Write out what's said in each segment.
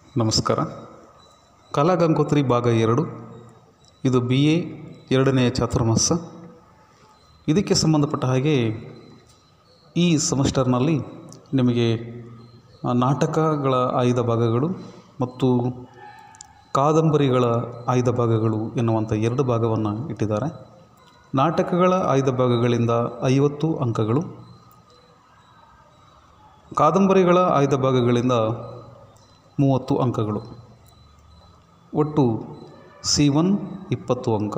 ನಮಸ್ಕಾರ ಕಲಾಗಂಗೋತ್ರಿ ಭಾಗ ಎರಡು ಇದು ಬಿ ಎ ಎರಡನೆಯ ಚಾತುರ್ಮಾಸ ಇದಕ್ಕೆ ಸಂಬಂಧಪಟ್ಟ ಹಾಗೆ ಈ ಸೆಮಿಸ್ಟರ್ನಲ್ಲಿ ನಿಮಗೆ ಆ, ನಾಟಕಗಳ ಆಯ್ದ ಭಾಗಗಳು ಮತ್ತು ಕಾದಂಬರಿಗಳ ಆಯ್ದ ಭಾಗಗಳು ಎನ್ನುವಂಥ ಎರಡು ಭಾಗವನ್ನು ಇಟ್ಟಿದ್ದಾರೆ ನಾಟಕಗಳ ಆಯ್ದ ಭಾಗಗಳಿಂದ ಐವತ್ತು ಅಂಕಗಳು ಕಾದಂಬರಿಗಳ ಆಯ್ದ ಭಾಗಗಳಿಂದ ಮೂವತ್ತು ಅಂಕಗಳು ಒಟ್ಟು ಸಿ ಒನ್ ಇಪ್ಪತ್ತು ಅಂಕ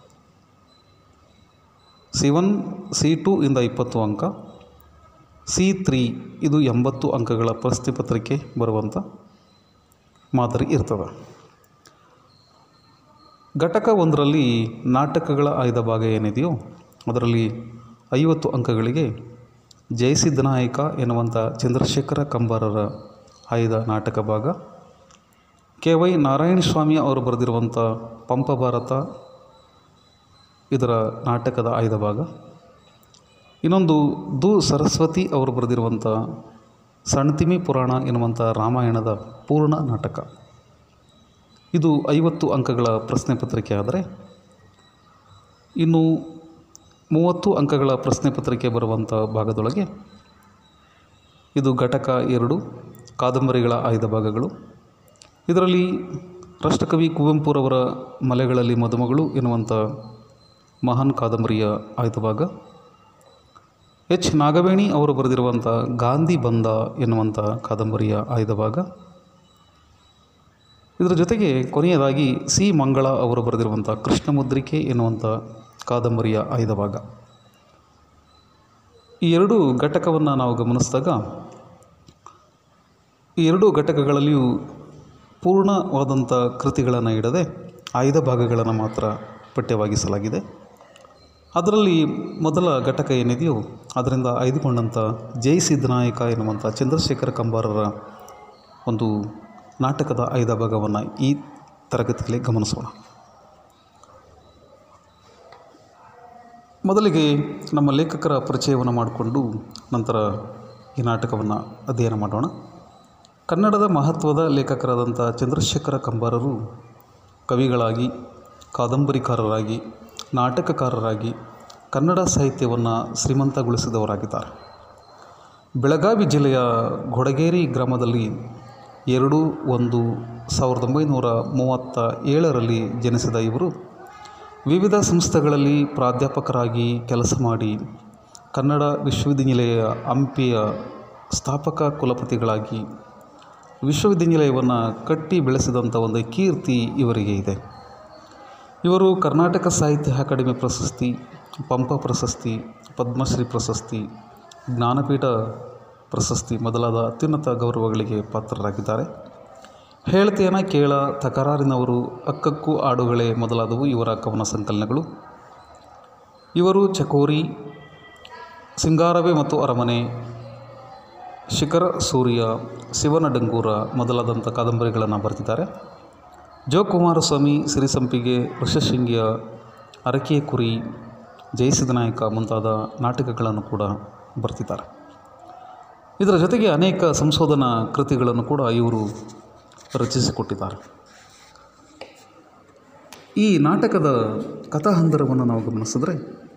ಸಿ ಒನ್ ಸಿ ಟು ಇಂದ ಇಪ್ಪತ್ತು ಅಂಕ ಸಿ ತ್ರೀ ಇದು ಎಂಬತ್ತು ಅಂಕಗಳ ಪ್ರಶ್ನೆ ಪತ್ರಿಕೆ ಬರುವಂಥ ಮಾದರಿ ಇರ್ತದೆ ಘಟಕ ಒಂದರಲ್ಲಿ ನಾಟಕಗಳ ಆಯ್ದ ಭಾಗ ಏನಿದೆಯೋ ಅದರಲ್ಲಿ ಐವತ್ತು ಅಂಕಗಳಿಗೆ ಜಯಸಿದ್ಧನಾಯಕ ಎನ್ನುವಂಥ ಚಂದ್ರಶೇಖರ ಕಂಬಾರರ ಆಯ್ದ ನಾಟಕ ಭಾಗ ಕೆ ವೈ ನಾರಾಯಣ ಸ್ವಾಮಿ ಅವರು ಬರೆದಿರುವಂಥ ಪಂಪ ಭಾರತ ಇದರ ನಾಟಕದ ಆಯ್ದ ಭಾಗ ಇನ್ನೊಂದು ದು ಸರಸ್ವತಿ ಅವರು ಬರೆದಿರುವಂಥ ಸಣ್ತಿಮಿ ಪುರಾಣ ಎನ್ನುವಂಥ ರಾಮಾಯಣದ ಪೂರ್ಣ ನಾಟಕ ಇದು ಐವತ್ತು ಅಂಕಗಳ ಪ್ರಶ್ನೆ ಪತ್ರಿಕೆ ಆದರೆ ಇನ್ನು ಮೂವತ್ತು ಅಂಕಗಳ ಪ್ರಶ್ನೆ ಪತ್ರಿಕೆ ಬರುವಂಥ ಭಾಗದೊಳಗೆ ಇದು ಘಟಕ ಎರಡು ಕಾದಂಬರಿಗಳ ಆಯ್ದ ಭಾಗಗಳು ಇದರಲ್ಲಿ ರಾಷ್ಟ್ರಕವಿ ಕುವೆಂಪುರವರ ಮಲೆಗಳಲ್ಲಿ ಮದುಮಗಳು ಎನ್ನುವಂಥ ಮಹಾನ್ ಕಾದಂಬರಿಯ ಆಯ್ದ ಭಾಗ ಎಚ್ ನಾಗವೇಣಿ ಅವರು ಬರೆದಿರುವಂಥ ಗಾಂಧಿ ಬಂದ ಎನ್ನುವಂಥ ಕಾದಂಬರಿಯ ಆಯ್ದ ಭಾಗ ಇದರ ಜೊತೆಗೆ ಕೊನೆಯದಾಗಿ ಸಿ ಮಂಗಳ ಅವರು ಬರೆದಿರುವಂಥ ಕೃಷ್ಣಮುದ್ರಿಕೆ ಎನ್ನುವಂಥ ಕಾದಂಬರಿಯ ಆಯ್ದ ಭಾಗ ಈ ಎರಡು ಘಟಕವನ್ನು ನಾವು ಗಮನಿಸಿದಾಗ ಈ ಎರಡು ಘಟಕಗಳಲ್ಲಿಯೂ ಪೂರ್ಣವಾದಂಥ ಕೃತಿಗಳನ್ನು ಇಡದೆ ಆಯ್ದ ಭಾಗಗಳನ್ನು ಮಾತ್ರ ಪಠ್ಯವಾಗಿಸಲಾಗಿದೆ ಅದರಲ್ಲಿ ಮೊದಲ ಘಟಕ ಏನಿದೆಯೋ ಅದರಿಂದ ಆಯ್ದುಕೊಂಡಂಥ ಜೈ ಸಿದ್ಧನಾಯಕ ಎನ್ನುವಂಥ ಚಂದ್ರಶೇಖರ ಕಂಬಾರರ ಒಂದು ನಾಟಕದ ಆಯ್ದ ಭಾಗವನ್ನು ಈ ತರಗತಿಯಲ್ಲಿ ಗಮನಿಸೋಣ ಮೊದಲಿಗೆ ನಮ್ಮ ಲೇಖಕರ ಪರಿಚಯವನ್ನು ಮಾಡಿಕೊಂಡು ನಂತರ ಈ ನಾಟಕವನ್ನು ಅಧ್ಯಯನ ಮಾಡೋಣ ಕನ್ನಡದ ಮಹತ್ವದ ಲೇಖಕರಾದಂಥ ಚಂದ್ರಶೇಖರ ಕಂಬಾರರು ಕವಿಗಳಾಗಿ ಕಾದಂಬರಿಕಾರರಾಗಿ ನಾಟಕಕಾರರಾಗಿ ಕನ್ನಡ ಸಾಹಿತ್ಯವನ್ನು ಶ್ರೀಮಂತಗೊಳಿಸಿದವರಾಗಿದ್ದಾರೆ ಬೆಳಗಾವಿ ಜಿಲ್ಲೆಯ ಗೊಡಗೇರಿ ಗ್ರಾಮದಲ್ಲಿ ಎರಡು ಒಂದು ಸಾವಿರದ ಒಂಬೈನೂರ ಮೂವತ್ತ ಏಳರಲ್ಲಿ ಜನಿಸಿದ ಇವರು ವಿವಿಧ ಸಂಸ್ಥೆಗಳಲ್ಲಿ ಪ್ರಾಧ್ಯಾಪಕರಾಗಿ ಕೆಲಸ ಮಾಡಿ ಕನ್ನಡ ವಿಶ್ವವಿದ್ಯಾನಿಲಯ ಹಂಪಿಯ ಸ್ಥಾಪಕ ಕುಲಪತಿಗಳಾಗಿ ವಿಶ್ವವಿದ್ಯಾನಿಲಯವನ್ನು ಕಟ್ಟಿ ಬೆಳೆಸಿದಂಥ ಒಂದು ಕೀರ್ತಿ ಇವರಿಗೆ ಇದೆ ಇವರು ಕರ್ನಾಟಕ ಸಾಹಿತ್ಯ ಅಕಾಡೆಮಿ ಪ್ರಶಸ್ತಿ ಪಂಪ ಪ್ರಶಸ್ತಿ ಪದ್ಮಶ್ರೀ ಪ್ರಶಸ್ತಿ ಜ್ಞಾನಪೀಠ ಪ್ರಶಸ್ತಿ ಮೊದಲಾದ ಅತ್ಯುನ್ನತ ಗೌರವಗಳಿಗೆ ಪಾತ್ರರಾಗಿದ್ದಾರೆ ಹೇಳ್ತೇನ ಕೇಳ ತಕರಾರಿನವರು ಅಕ್ಕಕ್ಕೂ ಆಡುಗಳೇ ಮೊದಲಾದವು ಇವರ ಕವನ ಸಂಕಲನಗಳು ಇವರು ಚಕೋರಿ ಸಿಂಗಾರವೇ ಮತ್ತು ಅರಮನೆ ಶಿಖರ ಸೂರ್ಯ ಶಿವನ ಡಂಗೂರ ಮೊದಲಾದಂಥ ಕಾದಂಬರಿಗಳನ್ನು ಬರೆದಿದ್ದಾರೆ ಜೋ ಕುಮಾರಸ್ವಾಮಿ ಸಿರಿಸಂಪಿಗೆ ಋಷಶೃಂಗಿಯ ಅರಕೆಯ ಕುರಿ ಜಯಿಸಿದ ನಾಯಕ ಮುಂತಾದ ನಾಟಕಗಳನ್ನು ಕೂಡ ಬರೆದಿದ್ದಾರೆ ಇದರ ಜೊತೆಗೆ ಅನೇಕ ಸಂಶೋಧನಾ ಕೃತಿಗಳನ್ನು ಕೂಡ ಇವರು ರಚಿಸಿಕೊಟ್ಟಿದ್ದಾರೆ ಈ ನಾಟಕದ ಕಥಾಹಂದರವನ್ನು ನಾವು ಗಮನಿಸಿದ್ರೆ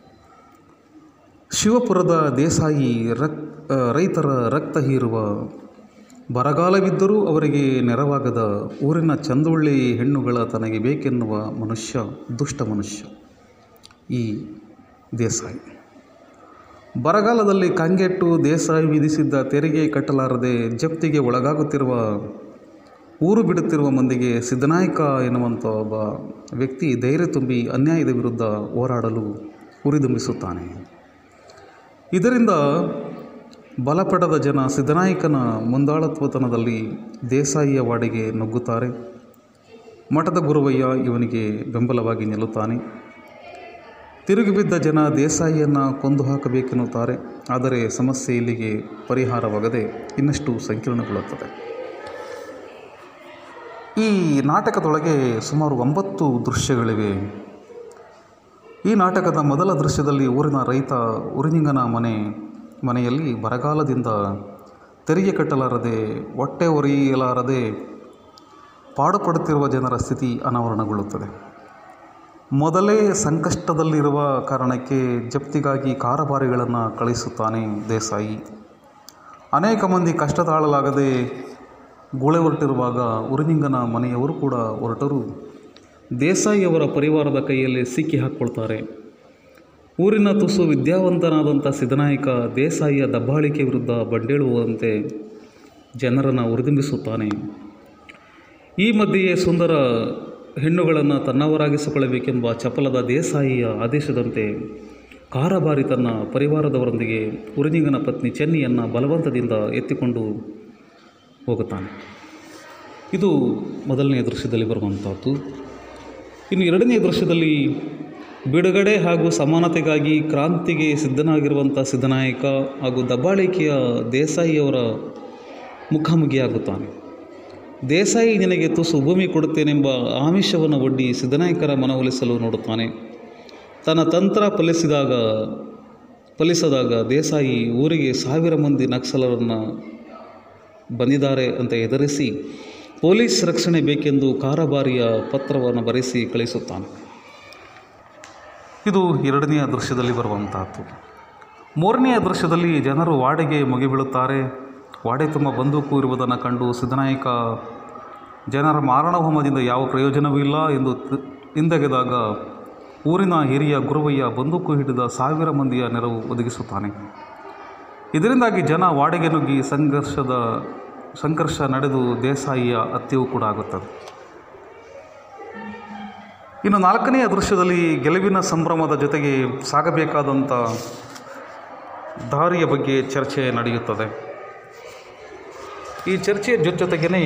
ಶಿವಪುರದ ದೇಸಾಯಿ ರಕ್ ಆ, ರೈತರ ರಕ್ತ ಹೀರುವ ಬರಗಾಲವಿದ್ದರೂ ಅವರಿಗೆ ನೆರವಾಗದ ಊರಿನ ಚಂದೊಳ್ಳಿ ಹೆಣ್ಣುಗಳ ತನಗೆ ಬೇಕೆನ್ನುವ ಮನುಷ್ಯ ದುಷ್ಟ ಮನುಷ್ಯ ಈ ದೇಸಾಯಿ ಬರಗಾಲದಲ್ಲಿ ಕಂಗೆಟ್ಟು ದೇಸಾಯಿ ವಿಧಿಸಿದ್ದ ತೆರಿಗೆ ಕಟ್ಟಲಾರದೆ ಜಪ್ತಿಗೆ ಒಳಗಾಗುತ್ತಿರುವ ಊರು ಬಿಡುತ್ತಿರುವ ಮಂದಿಗೆ ಸಿದ್ದನಾಯಕ ಎನ್ನುವಂಥ ಒಬ್ಬ ವ್ಯಕ್ತಿ ಧೈರ್ಯ ತುಂಬಿ ಅನ್ಯಾಯದ ವಿರುದ್ಧ ಹೋರಾಡಲು ಉರಿದುಂಬಿಸುತ್ತಾನೆ ಇದರಿಂದ ಬಲಪಡದ ಜನ ಸಿದ್ದನಾಯಕನ ಮುಂದಾಳತ್ವತನದಲ್ಲಿ ದೇಸಾಯಿಯ ವಾಡೆಗೆ ನುಗ್ಗುತ್ತಾರೆ ಮಠದ ಗುರುವಯ್ಯ ಇವನಿಗೆ ಬೆಂಬಲವಾಗಿ ನಿಲ್ಲುತ್ತಾನೆ ತಿರುಗಿ ಬಿದ್ದ ಜನ ದೇಸಾಯಿಯನ್ನು ಕೊಂದು ಹಾಕಬೇಕೆನ್ನುತ್ತಾರೆ ಆದರೆ ಸಮಸ್ಯೆ ಇಲ್ಲಿಗೆ ಪರಿಹಾರವಾಗದೆ ಇನ್ನಷ್ಟು ಸಂಕೀರ್ಣಗೊಳ್ಳುತ್ತದೆ ಈ ನಾಟಕದೊಳಗೆ ಸುಮಾರು ಒಂಬತ್ತು ದೃಶ್ಯಗಳಿವೆ ಈ ನಾಟಕದ ಮೊದಲ ದೃಶ್ಯದಲ್ಲಿ ಊರಿನ ರೈತ ಉರಿನಿಂಗನ ಮನೆ ಮನೆಯಲ್ಲಿ ಬರಗಾಲದಿಂದ ತೆರಿಗೆ ಕಟ್ಟಲಾರದೆ ಹೊಟ್ಟೆ ಒರೆಯಲಾರದೆ ಪಾಡುಪಡುತ್ತಿರುವ ಜನರ ಸ್ಥಿತಿ ಅನಾವರಣಗೊಳ್ಳುತ್ತದೆ ಮೊದಲೇ ಸಂಕಷ್ಟದಲ್ಲಿರುವ ಕಾರಣಕ್ಕೆ ಜಪ್ತಿಗಾಗಿ ಕಾರಬಾರಿಗಳನ್ನು ಕಳಿಸುತ್ತಾನೆ ದೇಸಾಯಿ ಅನೇಕ ಮಂದಿ ಕಷ್ಟ ತಾಳಲಾಗದೆ ಗುಳೆ ಹೊರಟಿರುವಾಗ ಉರಿನಿಂಗನ ಮನೆಯವರು ಕೂಡ ಹೊರಟರು ದೇಸಾಯಿಯವರ ಪರಿವಾರದ ಕೈಯಲ್ಲಿ ಸಿಕ್ಕಿ ಹಾಕ್ಕೊಳ್ತಾರೆ ಊರಿನ ತುಸು ವಿದ್ಯಾವಂತನಾದಂಥ ಸಿದ್ದನಾಯಕ ದೇಸಾಯಿಯ ದಬ್ಬಾಳಿಕೆ ವಿರುದ್ಧ ಬಂಡೇಳುವಂತೆ ಜನರನ್ನು ಉರಿದುಂಬಿಸುತ್ತಾನೆ ಈ ಮಧ್ಯೆಯೇ ಸುಂದರ ಹೆಣ್ಣುಗಳನ್ನು ತನ್ನವರಾಗಿಸಿಕೊಳ್ಳಬೇಕೆಂಬ ಚಪಲದ ದೇಸಾಯಿಯ ಆದೇಶದಂತೆ ಕಾರಬಾರಿ ತನ್ನ ಪರಿವಾರದವರೊಂದಿಗೆ ಉರಿನಿಂಗನ ಪತ್ನಿ ಚೆನ್ನಿಯನ್ನು ಬಲವಂತದಿಂದ ಎತ್ತಿಕೊಂಡು ಹೋಗುತ್ತಾನೆ ಇದು ಮೊದಲನೆಯ ದೃಶ್ಯದಲ್ಲಿ ಬರುವಂಥದ್ದು ಇನ್ನು ಎರಡನೆಯ ದೃಶ್ಯದಲ್ಲಿ ಬಿಡುಗಡೆ ಹಾಗೂ ಸಮಾನತೆಗಾಗಿ ಕ್ರಾಂತಿಗೆ ಸಿದ್ಧನಾಗಿರುವಂಥ ಸಿದ್ದನಾಯಕ ಹಾಗೂ ದಬ್ಬಾಳಿಕೆಯ ದೇಸಾಯಿಯವರ ಮುಖಾಮುಖಿಯಾಗುತ್ತಾನೆ ದೇಸಾಯಿ ನಿನಗೆ ತುಸು ಭೂಮಿ ಕೊಡುತ್ತೇನೆಂಬ ಆಮಿಷವನ್ನು ಒಡ್ಡಿ ಸಿದ್ದನಾಯಕರ ಮನವೊಲಿಸಲು ನೋಡುತ್ತಾನೆ ತನ್ನ ತಂತ್ರ ಫಲಿಸಿದಾಗ ಫಲಿಸದಾಗ ದೇಸಾಯಿ ಊರಿಗೆ ಸಾವಿರ ಮಂದಿ ನಕ್ಸಲರನ್ನು ಬಂದಿದ್ದಾರೆ ಅಂತ ಎದುರಿಸಿ ಪೊಲೀಸ್ ರಕ್ಷಣೆ ಬೇಕೆಂದು ಕಾರಬಾರಿಯ ಪತ್ರವನ್ನು ಬರೆಸಿ ಕಳಿಸುತ್ತಾನೆ ಇದು ಎರಡನೆಯ ದೃಶ್ಯದಲ್ಲಿ ಬರುವಂತಹದ್ದು ಮೂರನೆಯ ದೃಶ್ಯದಲ್ಲಿ ಜನರು ವಾಡೆಗೆ ಮುಗಿಬೀಳುತ್ತಾರೆ ವಾಡೆ ತುಂಬ ಬಂದೂಕು ಇರುವುದನ್ನು ಕಂಡು ಸಿದ್ದನಾಯಕ ಜನರ ಮಾರಣ ಹೋಮದಿಂದ ಯಾವ ಪ್ರಯೋಜನವೂ ಇಲ್ಲ ಎಂದು ತಿ- ಹಿಂದೆಗೆದಾಗ ಊರಿನ ಹಿರಿಯ ಗುರುವಯ್ಯ ಬಂದೂಕು ಹಿಡಿದ ಸಾವಿರ ಮಂದಿಯ ನೆರವು ಒದಗಿಸುತ್ತಾನೆ ಇದರಿಂದಾಗಿ ಜನ ವಾಡೆಗೆ ನುಗ್ಗಿ ಸಂಘರ್ಷದ ಸಂಘರ್ಷ ನಡೆದು ದೇಸಾಯಿಯ ಹತ್ಯೆಯೂ ಕೂಡ ಆಗುತ್ತದೆ ಇನ್ನು ನಾಲ್ಕನೆಯ ದೃಶ್ಯದಲ್ಲಿ ಗೆಲುವಿನ ಸಂಭ್ರಮದ ಜೊತೆಗೆ ಸಾಗಬೇಕಾದಂಥ ದಾರಿಯ ಬಗ್ಗೆ ಚರ್ಚೆ ನಡೆಯುತ್ತದೆ ಈ ಚರ್ಚೆಯ ಜೊತೆ ಜೊತೆಗೇ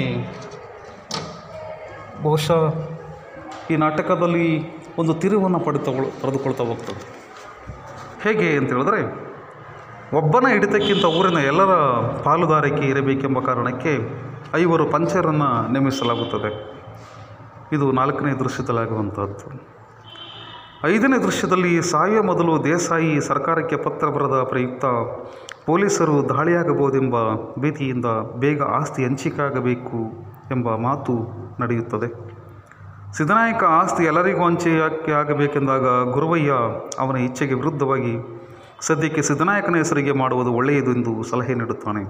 ಬಹುಶಃ ಈ ನಾಟಕದಲ್ಲಿ ಒಂದು ತಿರುವನ್ನು ಪಡೆದುಕೊಳ್ಳ ಪಡೆದುಕೊಳ್ತಾ ಹೋಗ್ತದೆ ಹೇಗೆ ಅಂತ ಹೇಳಿದ್ರೆ ಒಬ್ಬನ ಹಿಡಿತಕ್ಕಿಂತ ಊರಿನ ಎಲ್ಲರ ಪಾಲುದಾರಿಕೆ ಇರಬೇಕೆಂಬ ಕಾರಣಕ್ಕೆ ಐವರು ಪಂಚರನ್ನು ನೇಮಿಸಲಾಗುತ್ತದೆ ಇದು ನಾಲ್ಕನೇ ದೃಶ್ಯದಲ್ಲಾಗುವಂಥದ್ದು ಐದನೇ ದೃಶ್ಯದಲ್ಲಿ ಸಾಯುವ ಮೊದಲು ದೇಸಾಯಿ ಸರ್ಕಾರಕ್ಕೆ ಪತ್ರ ಬರೆದ ಪ್ರಯುಕ್ತ ಪೊಲೀಸರು ದಾಳಿಯಾಗಬಹುದೆಂಬ ಭೀತಿಯಿಂದ ಬೇಗ ಆಸ್ತಿ ಹಂಚಿಕೆಯಾಗಬೇಕು ಎಂಬ ಮಾತು ನಡೆಯುತ್ತದೆ ಸಿದ್ದನಾಯಕ ಆಸ್ತಿ ಎಲ್ಲರಿಗೂ ಹಂಚಿಕೆ ಆಗಬೇಕೆಂದಾಗ ಗುರುವಯ್ಯ ಅವನ ಇಚ್ಛೆಗೆ ವಿರುದ್ಧವಾಗಿ ಸದ್ಯಕ್ಕೆ ಸಿದ್ದನಾಯಕನ ಹೆಸರಿಗೆ ಮಾಡುವುದು ಒಳ್ಳೆಯದು ಎಂದು ಸಲಹೆ ನೀಡುತ್ತಾನೆ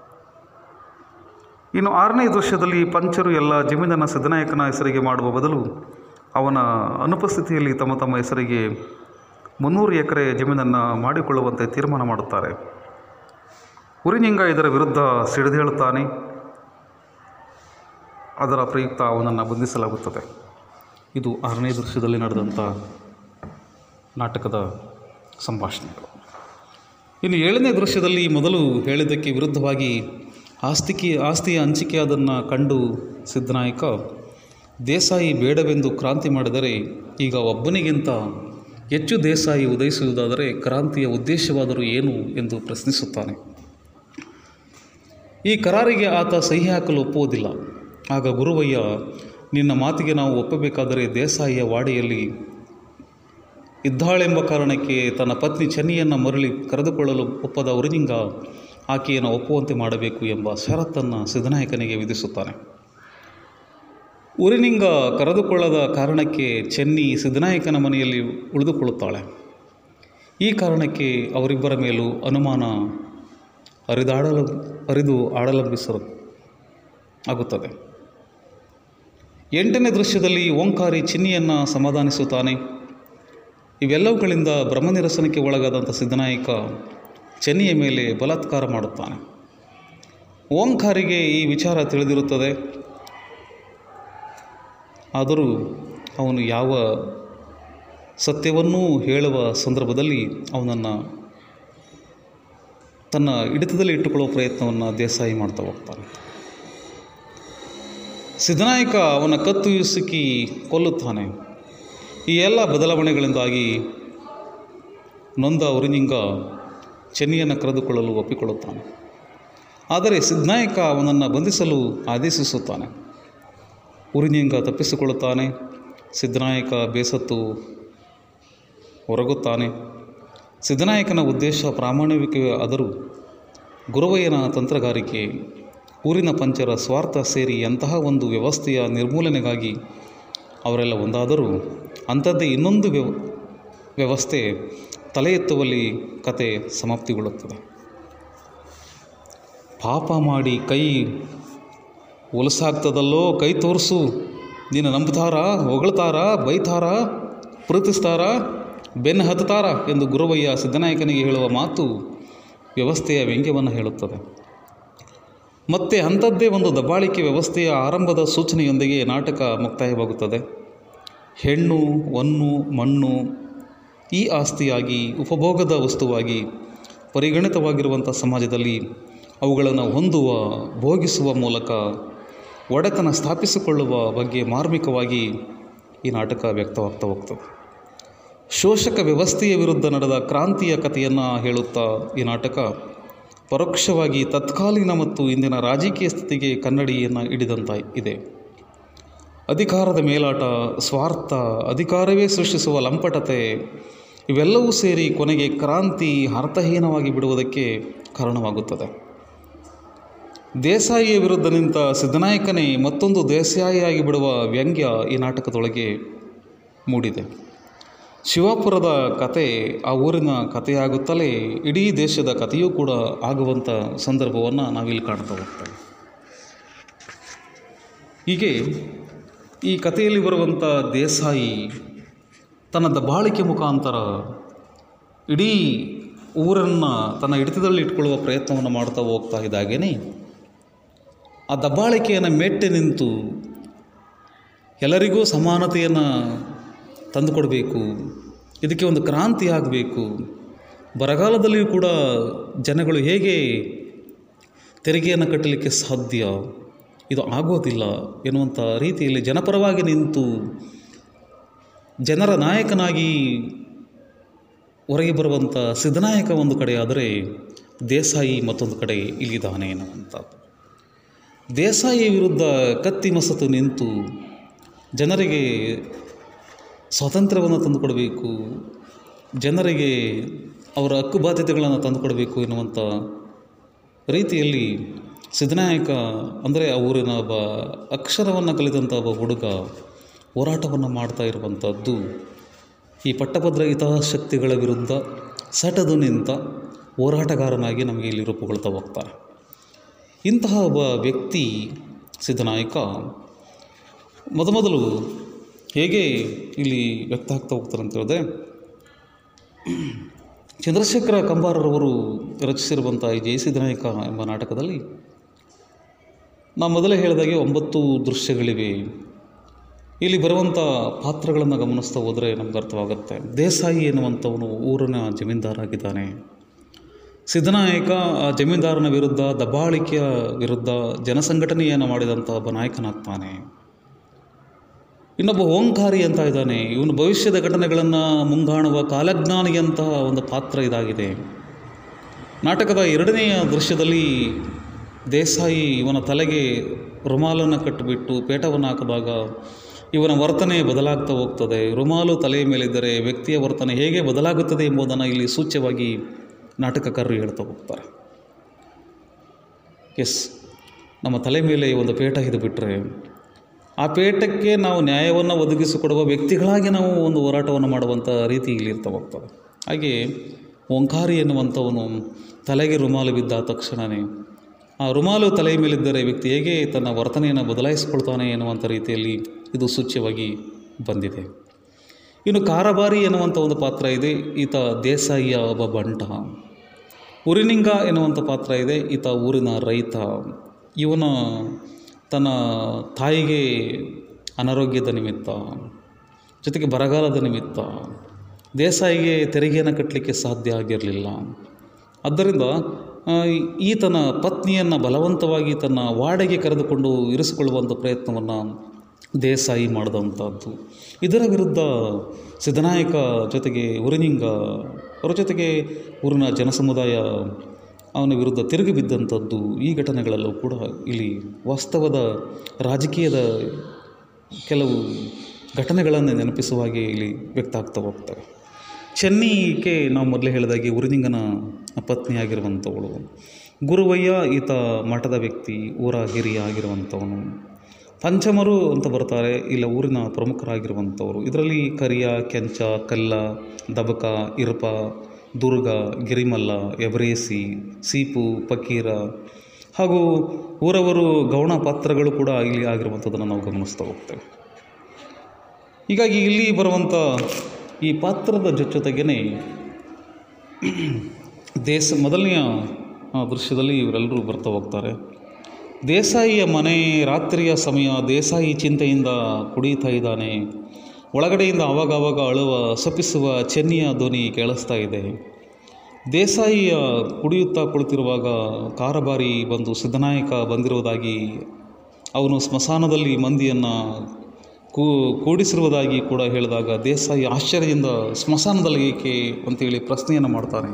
ಇನ್ನು ಆರನೇ ದೃಶ್ಯದಲ್ಲಿ ಪಂಚರು ಎಲ್ಲ ಜಮೀನನ್ನು ಸಿದ್ದನಾಯಕನ ಹೆಸರಿಗೆ ಮಾಡುವ ಬದಲು ಅವನ ಅನುಪಸ್ಥಿತಿಯಲ್ಲಿ ತಮ್ಮ ತಮ್ಮ ಹೆಸರಿಗೆ ಮುನ್ನೂರು ಎಕರೆ ಜಮೀನನ್ನು ಮಾಡಿಕೊಳ್ಳುವಂತೆ ತೀರ್ಮಾನ ಮಾಡುತ್ತಾರೆ ಉರಿನಿಂಗ ಇದರ ವಿರುದ್ಧ ಸಿಡಿದೇಳುತ್ತಾನೆ ಅದರ ಪ್ರಯುಕ್ತ ಅವನನ್ನು ಬಂಧಿಸಲಾಗುತ್ತದೆ ಇದು ಆರನೇ ದೃಶ್ಯದಲ್ಲಿ ನಡೆದಂಥ ನಾಟಕದ ಸಂಭಾಷಣೆಗಳು ಇನ್ನು ಏಳನೇ ದೃಶ್ಯದಲ್ಲಿ ಮೊದಲು ಹೇಳಿದ್ದಕ್ಕೆ ವಿರುದ್ಧವಾಗಿ ಆಸ್ತಿಕೆ ಆಸ್ತಿಯ ಹಂಚಿಕೆಯಾದನ್ನು ಕಂಡು ಸಿದ್ದನಾಯಕ ದೇಸಾಯಿ ಬೇಡವೆಂದು ಕ್ರಾಂತಿ ಮಾಡಿದರೆ ಈಗ ಒಬ್ಬನಿಗಿಂತ ಹೆಚ್ಚು ದೇಸಾಯಿ ಉದಯಿಸುವುದಾದರೆ ಕ್ರಾಂತಿಯ ಉದ್ದೇಶವಾದರೂ ಏನು ಎಂದು ಪ್ರಶ್ನಿಸುತ್ತಾನೆ ಈ ಕರಾರಿಗೆ ಆತ ಸಹಿ ಹಾಕಲು ಒಪ್ಪುವುದಿಲ್ಲ ಆಗ ಗುರುವಯ್ಯ ನಿನ್ನ ಮಾತಿಗೆ ನಾವು ಒಪ್ಪಬೇಕಾದರೆ ದೇಸಾಯಿಯ ವಾಡೆಯಲ್ಲಿ ಇದ್ದಾಳೆಂಬ ಕಾರಣಕ್ಕೆ ತನ್ನ ಪತ್ನಿ ಚೆನ್ನಿಯನ್ನು ಮರಳಿ ಕರೆದುಕೊಳ್ಳಲು ಒಪ್ಪದ ಉರಿನಿಂಗ ಆಕೆಯನ್ನು ಒಪ್ಪುವಂತೆ ಮಾಡಬೇಕು ಎಂಬ ಷರತ್ತನ್ನು ಸಿದ್ದನಾಯಕನಿಗೆ ವಿಧಿಸುತ್ತಾನೆ ಉರಿನಿಂಗ ಕರೆದುಕೊಳ್ಳದ ಕಾರಣಕ್ಕೆ ಚೆನ್ನಿ ಸಿದ್ದನಾಯಕನ ಮನೆಯಲ್ಲಿ ಉಳಿದುಕೊಳ್ಳುತ್ತಾಳೆ ಈ ಕಾರಣಕ್ಕೆ ಅವರಿಬ್ಬರ ಮೇಲೂ ಅನುಮಾನ ಹರಿದಾಡಲು ಹರಿದು ಆಡಲಂಬಿಸರು ಆಗುತ್ತದೆ ಎಂಟನೇ ದೃಶ್ಯದಲ್ಲಿ ಓಂಕಾರಿ ಚಿನ್ನಿಯನ್ನು ಸಮಾಧಾನಿಸುತ್ತಾನೆ ಇವೆಲ್ಲವುಗಳಿಂದ ಬ್ರಹ್ಮನಿರಸನಕ್ಕೆ ಒಳಗಾದಂಥ ಸಿದ್ದನಾಯಕ ಚೆನ್ನಿಯ ಮೇಲೆ ಬಲಾತ್ಕಾರ ಮಾಡುತ್ತಾನೆ ಓಂಕಾರಿಗೆ ಈ ವಿಚಾರ ತಿಳಿದಿರುತ್ತದೆ ಆದರೂ ಅವನು ಯಾವ ಸತ್ಯವನ್ನೂ ಹೇಳುವ ಸಂದರ್ಭದಲ್ಲಿ ಅವನನ್ನು ತನ್ನ ಹಿಡಿತದಲ್ಲಿ ಇಟ್ಟುಕೊಳ್ಳುವ ಪ್ರಯತ್ನವನ್ನು ದೇಸಾಯಿ ಮಾಡ್ತಾ ಹೋಗ್ತಾನೆ ಸಿದ್ದನಾಯಕ ಅವನ ಕತ್ತು ಹಿಸುಕಿ ಕೊಲ್ಲುತ್ತಾನೆ ಈ ಎಲ್ಲ ಬದಲಾವಣೆಗಳಿಂದಾಗಿ ನೊಂದ ಉರಿನಿಂಗ ಚೆನ್ನಿಯನ್ನು ಕರೆದುಕೊಳ್ಳಲು ಒಪ್ಪಿಕೊಳ್ಳುತ್ತಾನೆ ಆದರೆ ಸಿದ್ದನಾಯಕ ಅವನನ್ನು ಬಂಧಿಸಲು ಆದೇಶಿಸುತ್ತಾನೆ ಉರಿನಿಂಗ ತಪ್ಪಿಸಿಕೊಳ್ಳುತ್ತಾನೆ ಸಿದ್ದನಾಯಕ ಬೇಸತ್ತು ಹೊರಗುತ್ತಾನೆ ಸಿದ್ದನಾಯಕನ ಉದ್ದೇಶ ಪ್ರಾಮಾಣಿಕವೇ ಆದರೂ ಗುರುವಯ್ಯನ ತಂತ್ರಗಾರಿಕೆ ಊರಿನ ಪಂಚರ ಸ್ವಾರ್ಥ ಸೇರಿ ಅಂತಹ ಒಂದು ವ್ಯವಸ್ಥೆಯ ನಿರ್ಮೂಲನೆಗಾಗಿ ಅವರೆಲ್ಲ ಒಂದಾದರೂ ಅಂಥದ್ದೇ ಇನ್ನೊಂದು ವ್ಯವ ವ್ಯವಸ್ಥೆ ತಲೆ ಎತ್ತುವಲ್ಲಿ ಕತೆ ಸಮಾಪ್ತಿಗೊಳ್ಳುತ್ತದೆ ಪಾಪ ಮಾಡಿ ಕೈ ಒಲಸಾಗ್ತದಲ್ಲೋ ಕೈ ತೋರಿಸು ನೀನು ನಂಬ್ತಾರ ಹೊಗಳ್ತಾರ ಬೈತಾರ ಪ್ರೀತಿಸ್ತಾರ ಬೆನ್ನು ಹತ್ತಾರ ಎಂದು ಗುರುವಯ್ಯ ಸಿದ್ದನಾಯಕನಿಗೆ ಹೇಳುವ ಮಾತು ವ್ಯವಸ್ಥೆಯ ವ್ಯಂಗ್ಯವನ್ನು ಹೇಳುತ್ತದೆ ಮತ್ತೆ ಅಂಥದ್ದೇ ಒಂದು ದಬ್ಬಾಳಿಕೆ ವ್ಯವಸ್ಥೆಯ ಆರಂಭದ ಸೂಚನೆಯೊಂದಿಗೆ ನಾಟಕ ಮುಕ್ತಾಯವಾಗುತ್ತದೆ ಹೆಣ್ಣು ಹೊನ್ನು ಮಣ್ಣು ಈ ಆಸ್ತಿಯಾಗಿ ಉಪಭೋಗದ ವಸ್ತುವಾಗಿ ಪರಿಗಣಿತವಾಗಿರುವಂಥ ಸಮಾಜದಲ್ಲಿ ಅವುಗಳನ್ನು ಹೊಂದುವ ಭೋಗಿಸುವ ಮೂಲಕ ಒಡೆತನ ಸ್ಥಾಪಿಸಿಕೊಳ್ಳುವ ಬಗ್ಗೆ ಮಾರ್ಮಿಕವಾಗಿ ಈ ನಾಟಕ ವ್ಯಕ್ತವಾಗ್ತಾ ಹೋಗ್ತದೆ ಶೋಷಕ ವ್ಯವಸ್ಥೆಯ ವಿರುದ್ಧ ನಡೆದ ಕ್ರಾಂತಿಯ ಕಥೆಯನ್ನು ಹೇಳುತ್ತಾ ಈ ನಾಟಕ ಪರೋಕ್ಷವಾಗಿ ತತ್ಕಾಲೀನ ಮತ್ತು ಇಂದಿನ ರಾಜಕೀಯ ಸ್ಥಿತಿಗೆ ಕನ್ನಡಿಯನ್ನು ಹಿಡಿದಂತ ಇದೆ ಅಧಿಕಾರದ ಮೇಲಾಟ ಸ್ವಾರ್ಥ ಅಧಿಕಾರವೇ ಸೃಷ್ಟಿಸುವ ಲಂಪಟತೆ ಇವೆಲ್ಲವೂ ಸೇರಿ ಕೊನೆಗೆ ಕ್ರಾಂತಿ ಅರ್ಥಹೀನವಾಗಿ ಬಿಡುವುದಕ್ಕೆ ಕಾರಣವಾಗುತ್ತದೆ ದೇಸಾಯಿಯ ವಿರುದ್ಧ ನಿಂತ ಸಿದ್ದನಾಯಕನೇ ಮತ್ತೊಂದು ದೇಸಾಯಿಯಾಗಿ ಬಿಡುವ ವ್ಯಂಗ್ಯ ಈ ನಾಟಕದೊಳಗೆ ಮೂಡಿದೆ ಶಿವಾಪುರದ ಕತೆ ಆ ಊರಿನ ಕಥೆಯಾಗುತ್ತಲೇ ಇಡೀ ದೇಶದ ಕಥೆಯೂ ಕೂಡ ಆಗುವಂಥ ಸಂದರ್ಭವನ್ನು ನಾವಿಲ್ಲಿ ಕಾಣ್ತಾ ಹೋಗ್ತೇವೆ ಹೀಗೆ ಈ ಕಥೆಯಲ್ಲಿ ಬರುವಂಥ ದೇಸಾಯಿ ತನ್ನ ದಬ್ಬಾಳಿಕೆ ಮುಖಾಂತರ ಇಡೀ ಊರನ್ನು ತನ್ನ ಹಿಡಿತದಲ್ಲಿ ಇಟ್ಕೊಳ್ಳುವ ಪ್ರಯತ್ನವನ್ನು ಮಾಡ್ತಾ ಹೋಗ್ತಾ ಇದ್ದಾಗೇನೆ ಆ ದಬ್ಬಾಳಿಕೆಯನ್ನು ಮೆಟ್ಟಿ ನಿಂತು ಎಲ್ಲರಿಗೂ ಸಮಾನತೆಯನ್ನು ತಂದುಕೊಡಬೇಕು ಇದಕ್ಕೆ ಒಂದು ಕ್ರಾಂತಿ ಆಗಬೇಕು ಬರಗಾಲದಲ್ಲಿಯೂ ಕೂಡ ಜನಗಳು ಹೇಗೆ ತೆರಿಗೆಯನ್ನು ಕಟ್ಟಲಿಕ್ಕೆ ಸಾಧ್ಯ ಇದು ಆಗೋದಿಲ್ಲ ಎನ್ನುವಂಥ ರೀತಿಯಲ್ಲಿ ಜನಪರವಾಗಿ ನಿಂತು ಜನರ ನಾಯಕನಾಗಿ ಹೊರಗೆ ಬರುವಂಥ ಸಿದ್ದನಾಯಕ ಒಂದು ಕಡೆ ಆದರೆ ದೇಸಾಯಿ ಮತ್ತೊಂದು ಕಡೆ ಇಲ್ಲಿದ್ದಾನೆ ಎನ್ನುವಂಥದ್ದು ದೇಸಾಯಿ ವಿರುದ್ಧ ಕತ್ತಿ ಮಸತು ನಿಂತು ಜನರಿಗೆ ಸ್ವಾತಂತ್ರ್ಯವನ್ನು ತಂದುಕೊಡಬೇಕು ಜನರಿಗೆ ಅವರ ಹಕ್ಕು ಬಾಧ್ಯತೆಗಳನ್ನು ತಂದುಕೊಡಬೇಕು ಎನ್ನುವಂಥ ರೀತಿಯಲ್ಲಿ ಸಿದ್ದನಾಯಕ ಅಂದರೆ ಆ ಊರಿನ ಒಬ್ಬ ಅಕ್ಷರವನ್ನು ಕಲಿತಂಥ ಒಬ್ಬ ಹುಡುಗ ಹೋರಾಟವನ್ನು ಮಾಡ್ತಾ ಇರುವಂಥದ್ದು ಈ ಪಟ್ಟಭದ್ರ ಹಿತಾಸಕ್ತಿಗಳ ವಿರುದ್ಧ ಸಟದು ನಿಂತ ಹೋರಾಟಗಾರನಾಗಿ ನಮಗೆ ಇಲ್ಲಿ ರೂಪುಗೊಳ್ತಾ ಹೋಗ್ತಾರೆ ಇಂತಹ ಒಬ್ಬ ವ್ಯಕ್ತಿ ಸಿದ್ದನಾಯಕ ಮೊದಮೊದಲು ಹೇಗೆ ಇಲ್ಲಿ ವ್ಯಕ್ತ ಆಗ್ತಾ ಹೋಗ್ತಾರೆ ಅಂತ ಹೇಳಿದ್ರೆ ಚಂದ್ರಶೇಖರ ಕಂಬಾರರವರು ರಚಿಸಿರುವಂಥ ಈ ಜಯಸಿದ್ದನಾಯಕ ಎಂಬ ನಾಟಕದಲ್ಲಿ ನಾವು ಮೊದಲೇ ಹೇಳಿದಾಗೆ ಒಂಬತ್ತು ದೃಶ್ಯಗಳಿವೆ ಇಲ್ಲಿ ಬರುವಂಥ ಪಾತ್ರಗಳನ್ನು ಗಮನಿಸ್ತಾ ಹೋದರೆ ನಮ್ಗೆ ಅರ್ಥವಾಗುತ್ತೆ ದೇಸಾಯಿ ಎನ್ನುವಂಥವನು ಊರಿನ ಜಮೀನ್ದಾರಾಗಿದ್ದಾನೆ ಸಿದ್ದನಾಯಕ ಆ ಜಮೀನ್ದಾರನ ವಿರುದ್ಧ ದಬ್ಬಾಳಿಕೆಯ ವಿರುದ್ಧ ಜನಸಂಘಟನೆಯನ್ನು ಮಾಡಿದಂಥ ಒಬ್ಬ ನಾಯಕನಾಗ್ತಾನೆ ಇನ್ನೊಬ್ಬ ಓಂಕಾರಿ ಅಂತ ಇದ್ದಾನೆ ಇವನು ಭವಿಷ್ಯದ ಘಟನೆಗಳನ್ನು ಮುಂಗಾಣುವ ಕಾಲಜ್ಞಾನಿಯಂತಹ ಒಂದು ಪಾತ್ರ ಇದಾಗಿದೆ ನಾಟಕದ ಎರಡನೆಯ ದೃಶ್ಯದಲ್ಲಿ ದೇಸಾಯಿ ಇವನ ತಲೆಗೆ ರುಮಾಲನ್ನು ಕಟ್ಟಿಬಿಟ್ಟು ಪೇಟವನ್ನು ಹಾಕಿದಾಗ ಇವನ ವರ್ತನೆ ಬದಲಾಗ್ತಾ ಹೋಗ್ತದೆ ರುಮಾಲು ತಲೆಯ ಮೇಲಿದ್ದರೆ ವ್ಯಕ್ತಿಯ ವರ್ತನೆ ಹೇಗೆ ಬದಲಾಗುತ್ತದೆ ಎಂಬುದನ್ನು ಇಲ್ಲಿ ಸೂಚ್ಯವಾಗಿ ನಾಟಕಕಾರರು ಹೇಳ್ತಾ ಹೋಗ್ತಾರೆ ಎಸ್ ನಮ್ಮ ತಲೆ ಮೇಲೆ ಒಂದು ಪೇಟ ಹಿಡಿದುಬಿಟ್ರೆ ಆ ಪೇಟಕ್ಕೆ ನಾವು ನ್ಯಾಯವನ್ನು ಒದಗಿಸಿಕೊಡುವ ವ್ಯಕ್ತಿಗಳಾಗಿ ನಾವು ಒಂದು ಹೋರಾಟವನ್ನು ಮಾಡುವಂಥ ರೀತಿ ಇಲ್ಲಿ ಇರ್ತಾ ಹೋಗ್ತದೆ ಹಾಗೆ ಓಂಕಾರಿ ಎನ್ನುವಂಥವನು ತಲೆಗೆ ರುಮಾಲು ಬಿದ್ದ ತಕ್ಷಣವೇ ಆ ರುಮಾಲು ತಲೆಯ ಮೇಲಿದ್ದರೆ ವ್ಯಕ್ತಿ ಹೇಗೆ ತನ್ನ ವರ್ತನೆಯನ್ನು ಬದಲಾಯಿಸಿಕೊಳ್ತಾನೆ ಎನ್ನುವಂಥ ರೀತಿಯಲ್ಲಿ ಇದು ಸೂಚ್ಯವಾಗಿ ಬಂದಿದೆ ಇನ್ನು ಕಾರಬಾರಿ ಎನ್ನುವಂಥ ಒಂದು ಪಾತ್ರ ಇದೆ ಈತ ದೇಸಾಯಿಯ ಒಬ್ಬ ಬಂಟ ಉರಿನಿಂಗ ಎನ್ನುವಂಥ ಪಾತ್ರ ಇದೆ ಈತ ಊರಿನ ರೈತ ಇವನ ತನ್ನ ತಾಯಿಗೆ ಅನಾರೋಗ್ಯದ ನಿಮಿತ್ತ ಜೊತೆಗೆ ಬರಗಾಲದ ನಿಮಿತ್ತ ದೇಸಾಯಿಗೆ ತೆರಿಗೆಯನ್ನು ಕಟ್ಟಲಿಕ್ಕೆ ಸಾಧ್ಯ ಆಗಿರಲಿಲ್ಲ ಆದ್ದರಿಂದ ಆ, ಈತನ ಪತ್ನಿಯನ್ನು ಬಲವಂತವಾಗಿ ತನ್ನ ವಾಡೆಗೆ ಕರೆದುಕೊಂಡು ಇರಿಸಿಕೊಳ್ಳುವಂಥ ಪ್ರಯತ್ನವನ್ನು ದೇಸಾಯಿ ಮಾಡಿದಂಥದ್ದು ಇದರ ವಿರುದ್ಧ ಸಿದ್ದನಾಯಕ ಜೊತೆಗೆ ಉರಿನಿಂಗ ಅವರ ಜೊತೆಗೆ ಊರಿನ ಜನಸಮುದಾಯ ಅವನ ವಿರುದ್ಧ ತಿರುಗಿ ಬಿದ್ದಂಥದ್ದು ಈ ಘಟನೆಗಳಲ್ಲೂ ಕೂಡ ಇಲ್ಲಿ ವಾಸ್ತವದ ರಾಜಕೀಯದ ಕೆಲವು ಘಟನೆಗಳನ್ನು ನೆನಪಿಸುವ ಹಾಗೆ ಇಲ್ಲಿ ವ್ಯಕ್ತ ಆಗ್ತಾ ಹೋಗ್ತವೆ ಚೆನ್ನಿಗೆ ನಾವು ಮೊದಲೇ ಹೇಳಿದಾಗೆ ಉರಿನಿಂಗನ ಪತ್ನಿಯಾಗಿರುವಂಥವಳು ಗುರುವಯ್ಯ ಈತ ಮಠದ ವ್ಯಕ್ತಿ ಊರ ಹಿರಿಯ ಆಗಿರುವಂಥವನು ಪಂಚಮರು ಅಂತ ಬರ್ತಾರೆ ಇಲ್ಲ ಊರಿನ ಪ್ರಮುಖರಾಗಿರುವಂಥವರು ಇದರಲ್ಲಿ ಕರಿಯ ಕೆಂಚ ಕಲ್ಲ ದಬಕ ಇರಪ ದುರ್ಗ ಗಿರಿಮಲ್ಲ ಎಬರೇಸಿ ಸೀಪು ಫಕೀರ ಹಾಗೂ ಊರವರು ಗೌಣ ಪಾತ್ರಗಳು ಕೂಡ ಇಲ್ಲಿ ಆಗಿರುವಂಥದ್ದನ್ನು ನಾವು ಗಮನಿಸ್ತಾ ಹೋಗ್ತೇವೆ ಹೀಗಾಗಿ ಇಲ್ಲಿ ಬರುವಂಥ ಈ ಪಾತ್ರದ ಜೊತೆಗೇ ದೇಶ ಮೊದಲನೆಯ ಆ, ದೃಶ್ಯದಲ್ಲಿ ಇವರೆಲ್ಲರೂ ಬರ್ತಾ ಹೋಗ್ತಾರೆ ದೇಸಾಯಿಯ ಮನೆ ರಾತ್ರಿಯ ಸಮಯ ದೇಸಾಯಿ ಚಿಂತೆಯಿಂದ ಕುಡಿಯುತ್ತಾ ಇದ್ದಾನೆ ಒಳಗಡೆಯಿಂದ ಆವಾಗವಾಗ ಅಳುವ ಸಪಿಸುವ ಚೆನ್ನಿಯ ಧ್ವನಿ ಕೇಳಿಸ್ತಾ ಇದೆ ದೇಸಾಯಿಯ ಕುಡಿಯುತ್ತಾ ಕುಳಿತಿರುವಾಗ ಕಾರಬಾರಿ ಬಂದು ಸಿದ್ದನಾಯಕ ಬಂದಿರುವುದಾಗಿ ಅವನು ಸ್ಮಶಾನದಲ್ಲಿ ಮಂದಿಯನ್ನು ಕೂ ಕೂಡಿಸಿರುವುದಾಗಿ ಕೂಡ ಹೇಳಿದಾಗ ದೇಸಾಯಿ ಆಶ್ಚರ್ಯದಿಂದ ಸ್ಮಶಾನದಲ್ಲಿ ಏಕೆ ಅಂತೇಳಿ ಪ್ರಶ್ನೆಯನ್ನು ಮಾಡ್ತಾನೆ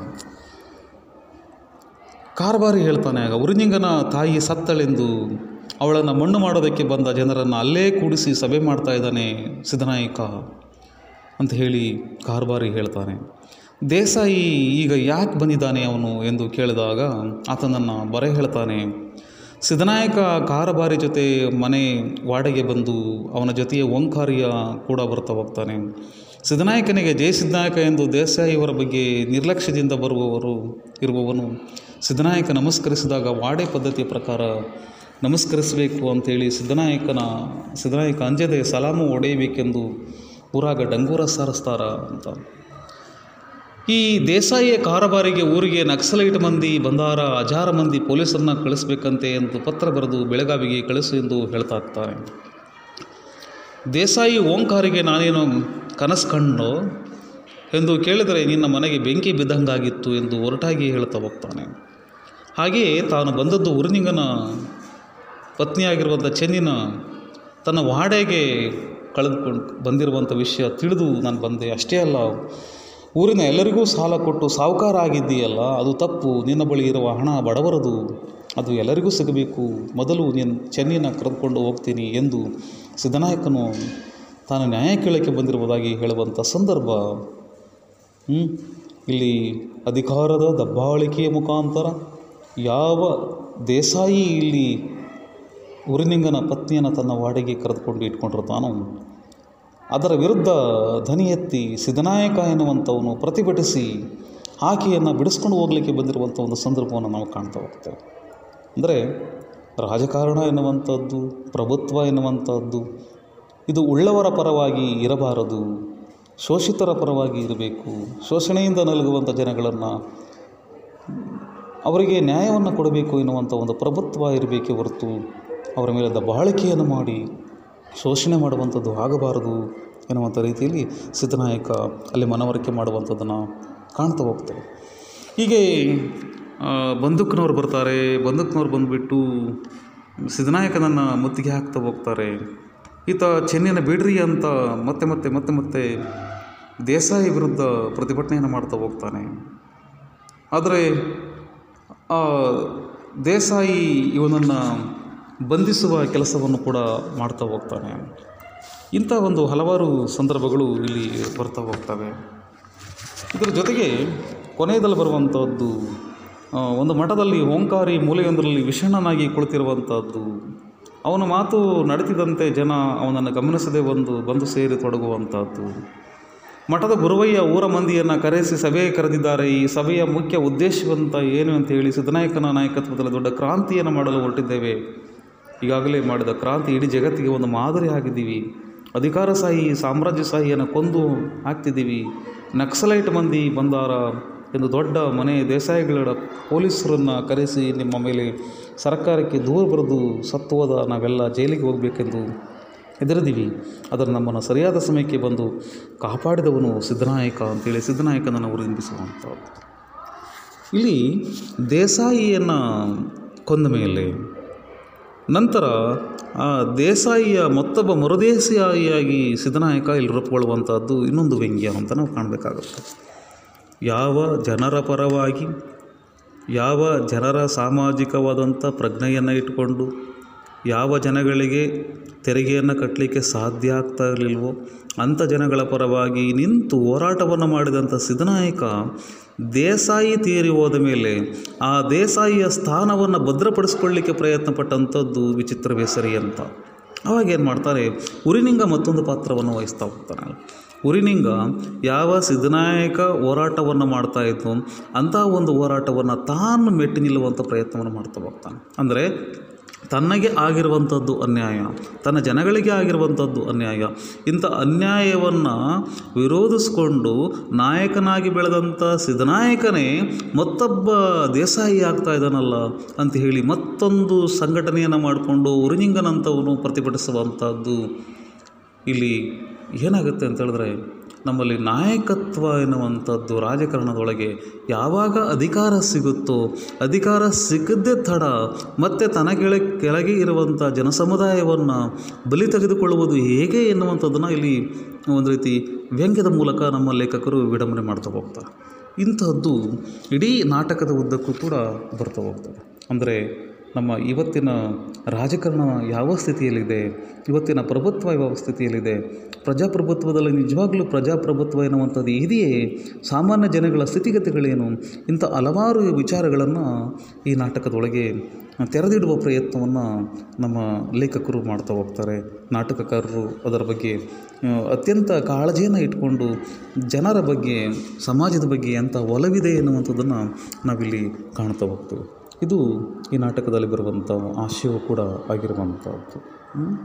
ಕಾರಬಾರಿ ಹೇಳ್ತಾನೆ ಆಗ ಉರಿನಿಂಗನ ತಾಯಿ ಸತ್ತಳೆಂದು ಅವಳನ್ನು ಮಣ್ಣು ಮಾಡೋದಕ್ಕೆ ಬಂದ ಜನರನ್ನು ಅಲ್ಲೇ ಕೂಡಿಸಿ ಸಭೆ ಮಾಡ್ತಾ ಇದ್ದಾನೆ ಸಿದ್ದನಾಯಕ ಅಂತ ಹೇಳಿ ಕಾರಬಾರಿ ಹೇಳ್ತಾನೆ ದೇಸಾಯಿ ಈಗ ಯಾಕೆ ಬಂದಿದ್ದಾನೆ ಅವನು ಎಂದು ಕೇಳಿದಾಗ ಆತನನ್ನು ಬರೆ ಹೇಳ್ತಾನೆ ಸಿದ್ದನಾಯಕ ಕಾರಬಾರಿ ಜೊತೆ ಮನೆ ವಾಡೆಗೆ ಬಂದು ಅವನ ಜೊತೆಗೆ ಓಂಕಾರಿಯ ಕೂಡ ಬರ್ತಾ ಹೋಗ್ತಾನೆ ಸಿದ್ದನಾಯಕನಿಗೆ ಜಯ ಸಿದ್ದನಾಯಕ ಎಂದು ದೇಸಾಯಿಯವರ ಬಗ್ಗೆ ನಿರ್ಲಕ್ಷ್ಯದಿಂದ ಬರುವವರು ಇರುವವನು ಸಿದ್ದನಾಯಕ ನಮಸ್ಕರಿಸಿದಾಗ ವಾಡೆ ಪದ್ಧತಿಯ ಪ್ರಕಾರ ನಮಸ್ಕರಿಸಬೇಕು ಅಂತೇಳಿ ಸಿದ್ದನಾಯಕನ ಸಿದ್ದನಾಯಕ ಅಂಜದೆ ಸಲಾಮು ಒಡೆಯಬೇಕೆಂದು ಊರಾಗ ಡಂಗೂರ ಸಾರಿಸ್ತಾರ ಅಂತ ಈ ದೇಸಾಯಿಯ ಕಾರಬಾರಿಗೆ ಊರಿಗೆ ನಕ್ಸಲೈಟ್ ಮಂದಿ ಬಂದಾರ ಹಜಾರ ಮಂದಿ ಪೊಲೀಸರನ್ನ ಕಳಿಸ್ಬೇಕಂತೆ ಎಂದು ಪತ್ರ ಬರೆದು ಬೆಳಗಾವಿಗೆ ಕಳಿಸು ಎಂದು ಹೇಳ್ತಾ ಇರ್ತಾರೆ ದೇಸಾಯಿ ಓಂಕಾರಿಗೆ ನಾನೇನು ಕನಸು ಕಂಡು ಎಂದು ಕೇಳಿದರೆ ನಿನ್ನ ಮನೆಗೆ ಬೆಂಕಿ ಬಿದ್ದಂಗಾಗಿತ್ತು ಎಂದು ಹೊರಟಾಗಿ ಹೇಳ್ತಾ ಹೋಗ್ತಾನೆ ಹಾಗೆಯೇ ತಾನು ಬಂದದ್ದು ಉರಿನಿಂಗನ ಪತ್ನಿಯಾಗಿರುವಂಥ ಚೆನ್ನಿನ ತನ್ನ ವಾಡೆಗೆ ಕಳೆದುಕೊಂಡು ಬಂದಿರುವಂಥ ವಿಷಯ ತಿಳಿದು ನಾನು ಬಂದೆ ಅಷ್ಟೇ ಅಲ್ಲ ಊರಿನ ಎಲ್ಲರಿಗೂ ಸಾಲ ಕೊಟ್ಟು ಸಾಹುಕಾರ ಆಗಿದ್ದೀಯಲ್ಲ ಅದು ತಪ್ಪು ನಿನ್ನ ಬಳಿ ಇರುವ ಹಣ ಬಡವರದು ಅದು ಎಲ್ಲರಿಗೂ ಸಿಗಬೇಕು ಮೊದಲು ನೀನು ಚೆನ್ನಿನ ಕರೆದುಕೊಂಡು ಹೋಗ್ತೀನಿ ಎಂದು ಸಿದ್ದನಾಯಕನು ತಾನು ನ್ಯಾಯ ಕೇಳಕ್ಕೆ ಬಂದಿರುವುದಾಗಿ ಹೇಳುವಂಥ ಸಂದರ್ಭ ಹ್ಮ್? ಇಲ್ಲಿ ಅಧಿಕಾರದ ದಬ್ಬಾಳಿಕೆಯ ಮುಖಾಂತರ ಯಾವ ದೇಸಾಯಿ ಇಲ್ಲಿ ಉರಿನಿಂಗನ ಪತ್ನಿಯನ್ನು ತನ್ನ ವಾಡೆಗೆ ಕರೆದುಕೊಂಡು ಇಟ್ಕೊಂಡಿರ್ತಾನೋ ಅದರ ವಿರುದ್ಧ ಧ್ವನಿ ಎತ್ತಿ ಸಿದ್ದನಾಯಕ ಎನ್ನುವಂಥವನು ಪ್ರತಿಭಟಿಸಿ ಆಕೆಯನ್ನು ಬಿಡಿಸ್ಕೊಂಡು ಹೋಗಲಿಕ್ಕೆ ಬಂದಿರುವಂಥ ಒಂದು ಸಂದರ್ಭವನ್ನು ನಾವು ಕಾಣ್ತಾ ಹೋಗ್ತೇವೆ ಅಂದರೆ ರಾಜಕಾರಣ ಎನ್ನುವಂಥದ್ದು ಪ್ರಭುತ್ವ ಎನ್ನುವಂಥದ್ದು ಇದು ಉಳ್ಳವರ ಪರವಾಗಿ ಇರಬಾರದು ಶೋಷಿತರ ಪರವಾಗಿ ಇರಬೇಕು ಶೋಷಣೆಯಿಂದ ನಲಗುವಂಥ ಜನಗಳನ್ನು ಅವರಿಗೆ ನ್ಯಾಯವನ್ನು ಕೊಡಬೇಕು ಎನ್ನುವಂಥ ಒಂದು ಪ್ರಭುತ್ವ ಇರಬೇಕೇ ಹೊರತು ಅವರ ಮೇಲೆ ದಬ್ಬಾಳಿಕೆಯನ್ನು ಮಾಡಿ ಶೋಷಣೆ ಮಾಡುವಂಥದ್ದು ಆಗಬಾರದು ಎನ್ನುವಂಥ ರೀತಿಯಲ್ಲಿ ಸಿದ್ದನಾಯಕ ಅಲ್ಲಿ ಮನವರಿಕೆ ಮಾಡುವಂಥದ್ದನ್ನು ಕಾಣ್ತಾ ಹೋಗ್ತೇವೆ ಹೀಗೆ ಆ, ಬಂದೂಕ್ನವ್ರು ಬರ್ತಾರೆ ಬಂದೂಕ್ನವ್ರು ಬಂದುಬಿಟ್ಟು ಸಿದ್ದನಾಯಕನನ್ನು ಮುತ್ತಿಗೆ ಹಾಕ್ತಾ ಹೋಗ್ತಾರೆ ಈತ ಚೆನ್ನಿನ ಬಿಡ್ರಿ ಅಂತ ಮತ್ತೆ ಮತ್ತೆ ಮತ್ತೆ ಮತ್ತೆ ದೇಸಾಯಿ ವಿರುದ್ಧ ಪ್ರತಿಭಟನೆಯನ್ನು ಮಾಡ್ತಾ ಹೋಗ್ತಾನೆ ಆದರೆ ಆ ದೇಸಾಯಿ ಇವನನ್ನು ಬಂಧಿಸುವ ಕೆಲಸವನ್ನು ಕೂಡ ಮಾಡ್ತಾ ಹೋಗ್ತಾನೆ ಇಂಥ ಒಂದು ಹಲವಾರು ಸಂದರ್ಭಗಳು ಇಲ್ಲಿ ಬರ್ತಾ ಹೋಗ್ತವೆ ಇದರ ಜೊತೆಗೆ ಕೊನೆಯದಲ್ಲಿ ಬರುವಂಥದ್ದು ಆ, ಒಂದು ಮಠದಲ್ಲಿ ಓಂಕಾರಿ ಮೂಲೆಯೊಂದರಲ್ಲಿ ವಿಷಣ್ಣನಾಗಿ ಕುಳಿತಿರುವಂಥದ್ದು ಅವನ ಮಾತು ನಡೆತಿದಂತೆ ಜನ ಅವನನ್ನು ಗಮನಿಸದೆ ಒಂದು ಬಂದು ಸೇರಿ ತೊಡಗುವಂಥದ್ದು ಮಠದ ಗುರುವಯ್ಯ ಊರ ಮಂದಿಯನ್ನು ಕರೆಸಿ ಸಭೆ ಕರೆದಿದ್ದಾರೆ ಈ ಸಭೆಯ ಮುಖ್ಯ ಉದ್ದೇಶವಂತ ಏನು ಅಂತ ಹೇಳಿ ಸಿದ್ದನಾಯಕನ ನಾಯಕತ್ವದಲ್ಲಿ ದೊಡ್ಡ ಕ್ರಾಂತಿಯನ್ನು ಮಾಡಲು ಹೊರಟಿದ್ದೇವೆ ಈಗಾಗಲೇ ಮಾಡಿದ ಕ್ರಾಂತಿ ಇಡೀ ಜಗತ್ತಿಗೆ ಒಂದು ಮಾದರಿ ಆಗಿದ್ದೀವಿ ಅಧಿಕಾರಶಾಹಿ ಸಾಮ್ರಾಜ್ಯಶಾಹಿಯನ್ನು ಕೊಂದು ಹಾಕ್ತಿದ್ದೀವಿ ನಕ್ಸಲೈಟ್ ಮಂದಿ ಬಂದಾರ ಎಂದು ದೊಡ್ಡ ಮನೆ ದೇಸಾಯಿಗಳ ಪೊಲೀಸರನ್ನು ಕರೆಸಿ ನಿಮ್ಮ ಮೇಲೆ ಸರ್ಕಾರಕ್ಕೆ ದೂರ ಬರೆದು ಸತ್ತು ಹೋದ ನಾವೆಲ್ಲ ಜೈಲಿಗೆ ಹೋಗಬೇಕೆಂದು ಹೆದರಿದೀವಿ ಅದನ್ನು ನಮ್ಮನ್ನು ಸರಿಯಾದ ಸಮಯಕ್ಕೆ ಬಂದು ಕಾಪಾಡಿದವನು ಸಿದ್ದನಾಯಕ ಅಂತೇಳಿ ಸಿದ್ದನಾಯಕನನ್ನು ಉರಿಂಬಿಸುವಂಥದ್ದು ಇಲ್ಲಿ ದೇಸಾಯಿಯನ್ನು ಕೊಂದ ಮೇಲೆ ನಂತರ ಆ ದೇಸಾಯಿಯ ಮತ್ತೊಬ್ಬ ಮರುದೇಸಾಯಿಯಾಗಿ ಸಿದ್ದನಾಯಕ ಇಲ್ಲಿ ರೂಪುಗೊಳ್ಳುವಂಥದ್ದು ಇನ್ನೊಂದು ವ್ಯಂಗ್ಯ ಅಂತ ನಾವು ಕಾಣಬೇಕಾಗುತ್ತೆ ಯಾವ ಜನರ ಪರವಾಗಿ ಯಾವ ಜನರ ಸಾಮಾಜಿಕವಾದಂಥ ಪ್ರಜ್ಞೆಯನ್ನು ಇಟ್ಕೊಂಡು ಯಾವ ಜನಗಳಿಗೆ ತೆರಿಗೆಯನ್ನು ಕಟ್ಟಲಿಕ್ಕೆ ಸಾಧ್ಯ ಆಗ್ತಾ ಇರಲಿಲ್ವೋ ಅಂಥ ಜನಗಳ ಪರವಾಗಿ ನಿಂತು ಹೋರಾಟವನ್ನು ಮಾಡಿದಂಥ ಸಿದ್ದನಾಯಕ ದೇಸಾಯಿ ತೀರಿ ಹೋದ ಮೇಲೆ ಆ ದೇಸಾಯಿಯ ಸ್ಥಾನವನ್ನು ಭದ್ರಪಡಿಸ್ಕೊಳ್ಳಿಕ್ಕೆ ಪ್ರಯತ್ನ ಪಟ್ಟಂಥದ್ದು ವಿಚಿತ್ರವೇ ಸರಿ ಅಂತ ಅವಾಗ ಏನು ಮಾಡ್ತಾರೆ ಉರಿನಿಂಗ ಮತ್ತೊಂದು ಪಾತ್ರವನ್ನು ವಹಿಸ್ತಾ ಹೋಗ್ತಾನೆ ಉರಿನಿಂಗ ಯಾವ ಸಿದ್ಧನಾಯಕ ಹೋರಾಟವನ್ನು ಮಾಡ್ತಾ ಇತ್ತು ಅಂತಹ ಒಂದು ಹೋರಾಟವನ್ನು ತಾನು ಮೆಟ್ಟಿ ನಿಲ್ಲುವಂಥ ಪ್ರಯತ್ನವನ್ನು ಮಾಡ್ತಾ ಹೋಗ್ತಾನೆ ಅಂದರೆ ತನಗೆ ಆಗಿರುವಂಥದ್ದು ಅನ್ಯಾಯ ತನ್ನ ಜನಗಳಿಗೆ ಆಗಿರುವಂಥದ್ದು ಅನ್ಯಾಯ ಇಂಥ ಅನ್ಯಾಯವನ್ನು ವಿರೋಧಿಸ್ಕೊಂಡು ನಾಯಕನಾಗಿ ಬೆಳೆದಂಥ ಸಿದ್ಧನಾಯಕನೇ ಮತ್ತೊಬ್ಬ ದೇಸಾಯಿ ಆಗ್ತಾ ಇದ್ದಾನಲ್ಲ ಅಂತ ಹೇಳಿ ಮತ್ತೊಂದು ಸಂಘಟನೆಯನ್ನು ಮಾಡಿಕೊಂಡು ಉರಿನಿಂಗನಂಥವನು ಪ್ರತಿಭಟಿಸುವಂಥದ್ದು ಇಲ್ಲಿ ಏನಾಗುತ್ತೆ ಅಂತ ಹೇಳಿದ್ರೆ ನಮ್ಮಲ್ಲಿ ನಾಯಕತ್ವ ಎನ್ನುವಂಥದ್ದು ರಾಜಕಾರಣದೊಳಗೆ ಯಾವಾಗ ಅಧಿಕಾರ ಸಿಗುತ್ತೋ ಅಧಿಕಾರ ಸಿಗದ್ದೇ ತಡ ಮತ್ತೆ ತನ್ನ ಕೆಳ ಕೆಳಗೆ ಇರುವಂಥ ಜನಸಮುದಾಯವನ್ನು ಬಲಿ ತೆಗೆದುಕೊಳ್ಳುವುದು ಹೇಗೆ ಎನ್ನುವಂಥದ್ದನ್ನು ಇಲ್ಲಿ ಒಂದು ರೀತಿ ವ್ಯಂಗ್ಯದ ಮೂಲಕ ನಮ್ಮ ಲೇಖಕರು ವಿಡಂಬನೆ ಮಾಡ್ತಾ ಹೋಗ್ತಾರೆ ಇಂತಹದ್ದು ಇಡೀ ನಾಟಕದ ಉದ್ದಕ್ಕೂ ಕೂಡ ಬರ್ತಾ ಹೋಗ್ತದೆ ಅಂದರೆ ನಮ್ಮ ಇವತ್ತಿನ ರಾಜಕಾರಣ ಯಾವ ಸ್ಥಿತಿಯಲ್ಲಿದೆ ಇವತ್ತಿನ ಪ್ರಭುತ್ವ ಯಾವ ಸ್ಥಿತಿಯಲ್ಲಿದೆ ಪ್ರಜಾಪ್ರಭುತ್ವದಲ್ಲಿ ನಿಜವಾಗ್ಲೂ ಪ್ರಜಾಪ್ರಭುತ್ವ ಎನ್ನುವಂಥದ್ದು ಇದೆಯೇ ಸಾಮಾನ್ಯ ಜನಗಳ ಸ್ಥಿತಿಗತಿಗಳೇನು ಇಂಥ ಹಲವಾರು ವಿಚಾರಗಳನ್ನು ಈ ನಾಟಕದೊಳಗೆ ತೆರೆದಿಡುವ ಪ್ರಯತ್ನವನ್ನು ನಮ್ಮ ಲೇಖಕರು ಮಾಡ್ತಾ ಹೋಗ್ತಾರೆ ನಾಟಕಕಾರರು ಅದರ ಬಗ್ಗೆ ಆ, ಅತ್ಯಂತ ಕಾಳಜಿಯನ್ನು ಇಟ್ಕೊಂಡು ಜನರ ಬಗ್ಗೆ ಸಮಾಜದ ಬಗ್ಗೆ ಎಂಥ ಒಲವಿದೆ ಎನ್ನುವಂಥದ್ದನ್ನು ನಾವಿಲ್ಲಿ ಕಾಣ್ತಾ ಹೋಗ್ತೇವೆ ಇದು ಈ ನಾಟಕದಲ್ಲಿ ಬರುವಂಥ ಆಶಯವು ಕೂಡ ಆಗಿರುವಂಥದ್ದು ಹ್ಮ್?